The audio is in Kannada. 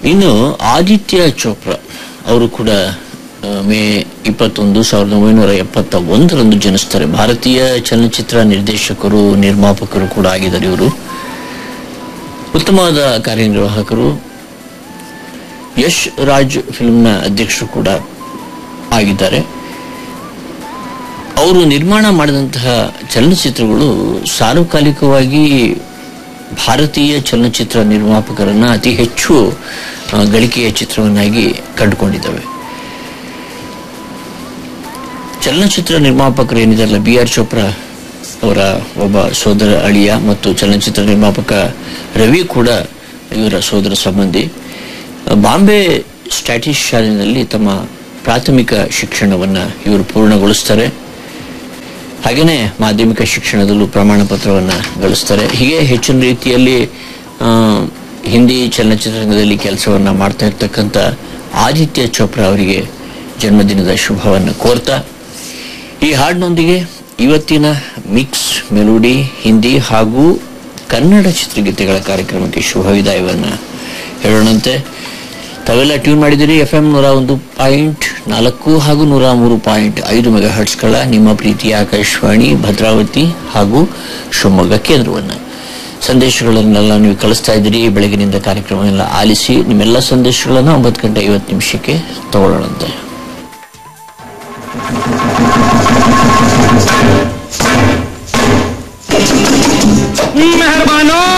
ಇನ್ನು ಆದಿತ್ಯ ಚೋಪ್ರಾ ಅವರು ಕೂಡ ಆ, ಮೇ ಇಪ್ಪತ್ತೊಂದು ಸಾವಿರದ ಒಂಬೈನೂರ ಎಪ್ಪತ್ತ ಒಂದರಂದು ಜನಿಸ್ತಾರೆ ಭಾರತೀಯ ಚಲನಚಿತ್ರ ನಿರ್ದೇಶಕರು ನಿರ್ಮಾಪಕರು ಕೂಡ ಆಗಿದ್ದಾರೆ ಇವರು ಉತ್ತಮವಾದ ಕಾರ್ಯನಿರ್ವಾಹಕರು ಯಶ್ ರಾಜ್ ಫಿಲ್ಮ್ನ ಅಧ್ಯಕ್ಷರು ಕೂಡ ಆಗಿದ್ದಾರೆ ಅವರು ನಿರ್ಮಾಣ ಮಾಡಿದಂತಹ ಚಲನಚಿತ್ರಗಳು ಸಾರ್ವಕಾಲಿಕವಾಗಿ ಭಾರತೀಯ ಚಲನಚಿತ್ರ ನಿರ್ಮಾಪಕರನ್ನ ಅತಿ ಹೆಚ್ಚು ಆ, ಗಳಿಕೆಯ ಚಿತ್ರವನ್ನಾಗಿ ಕಂಡುಕೊಂಡಿದ್ದಾವೆ ಚಲನಚಿತ್ರ ನಿರ್ಮಾಪಕರು ಏನಿದಾರಲ್ಲ ಬಿ ಆರ್ ಚೋಪ್ರಾ ಅವರ ಒಬ್ಬ ಸೋದರ ಅಳಿಯ ಮತ್ತು ಚಲನಚಿತ್ರ ನಿರ್ಮಾಪಕ ರವಿ ಕೂಡ ಇವರ ಸೋದರ ಸಂಬಂಧಿ ಬಾಂಬೆ ಸ್ಟ್ಯಾಟಿಸ್ ಶಾಲೆಯಲ್ಲಿ ತಮ್ಮ ಪ್ರಾಥಮಿಕ ಶಿಕ್ಷಣವನ್ನು ಇವರು ಪೂರ್ಣಗೊಳಿಸ್ತಾರೆ ಹಾಗೆಯೇ ಮಾಧ್ಯಮಿಕ ಶಿಕ್ಷಣದಲ್ಲೂ ಪ್ರಮಾಣ ಪತ್ರವನ್ನು ಗಳಿಸ್ತಾರೆ ಹೀಗೆ ಹೆಚ್ಚಿನ ರೀತಿಯಲ್ಲಿ ಆ, ಹಿಂದಿ ಚಲನಚಿತ್ರರಂಗದಲ್ಲಿ ಕೆಲಸವನ್ನು ಮಾಡ್ತಾ ಇರ್ತಕ್ಕಂಥ ಆದಿತ್ಯ ಚೋಪ್ರಾ ಅವರಿಗೆ ಜನ್ಮದಿನದ ಶುಭವನ್ನು ಕೋರ್ತಾ ಈ ಹಾಡಿನೊಂದಿಗೆ ಇವತ್ತಿನ ಮಿಕ್ಸ್ ಮೆಲೋಡಿ ಹಿಂದಿ ಹಾಗೂ ಕನ್ನಡ ಚಿತ್ರಗೀತೆಗಳ ಕಾರ್ಯಕ್ರಮಕ್ಕೆ ಶುಭ ವಿದಾಯವನ್ನು ಹೇಳೋಣಂತೆ ತಾವೆಲ್ಲ ಟ್ಯೂನ್ ಮಾಡಿದಿರಿ ಎಫ್ ಎಂ ನೂರ ಒಂದು ಪಾಯಿಂಟ್ ನಾಲ್ಕು ಹಾಗೂ ನೂರ ಮೂರು ಪಾಯಿಂಟ್ ಐದು ಮೆಗಾ ಹರ್ಟ್ಸ್ಗಳ ನಿಮ್ಮ ಪ್ರೀತಿಯ ಆಕಾಶವಾಣಿ ಭದ್ರಾವತಿ ಹಾಗೂ ಶಿವಮೊಗ್ಗ ಕೇಂದ್ರವನ್ನು ಸಂದೇಶಗಳನ್ನೆಲ್ಲ ನೀವು ಕಳಿಸ್ತಾ ಇದ್ದೀರಿ ಬೆಳಗಿನಿಂದ ಕಾರ್ಯಕ್ರಮವೆಲ್ಲ ಆಲಿಸಿ ನಿಮ್ಮೆಲ್ಲ ಸಂದೇಶಗಳನ್ನು ಒಂಬತ್ತು ಗಂಟೆ ಐವತ್ತು ನಿಮಿಷಕ್ಕೆ ತಗೊಳ್ಳೋಣಂತೆ मेहरबानों